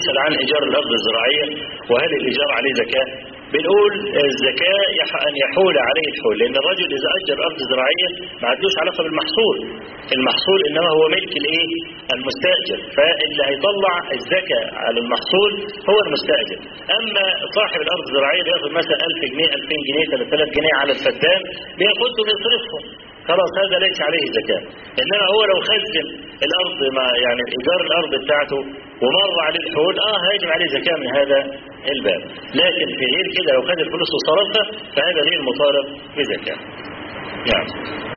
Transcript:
بيسأل عن إيجار الأرض الزراعية وهل الإيجار عليه زكاة بنقول الزكاة يح أن يحول عليه الحول لأن الرجل إذا أجر أرض زراعية ما عندوش علاقة بالمحصول المحصول إنما هو ملك الإيه المستأجر فاللي هيطلع الزكاة على المحصول هو المستأجر أما صاحب الأرض الزراعية بياخد مثلا 1000 جنيه 2000 جنيه 3000 جنيه على الفدان بياخدهم يصرفهم خلاص هذا ليس عليه زكاة إنما هو لو خزن الأرض ما يعني إيجار الأرض بتاعته ومر عليه الحول آه هيجب عليه زكاة من هذا الباب لكن في غير كده لو خد الفلوس وصرفها فهذا غير مطالب بزكاة يعني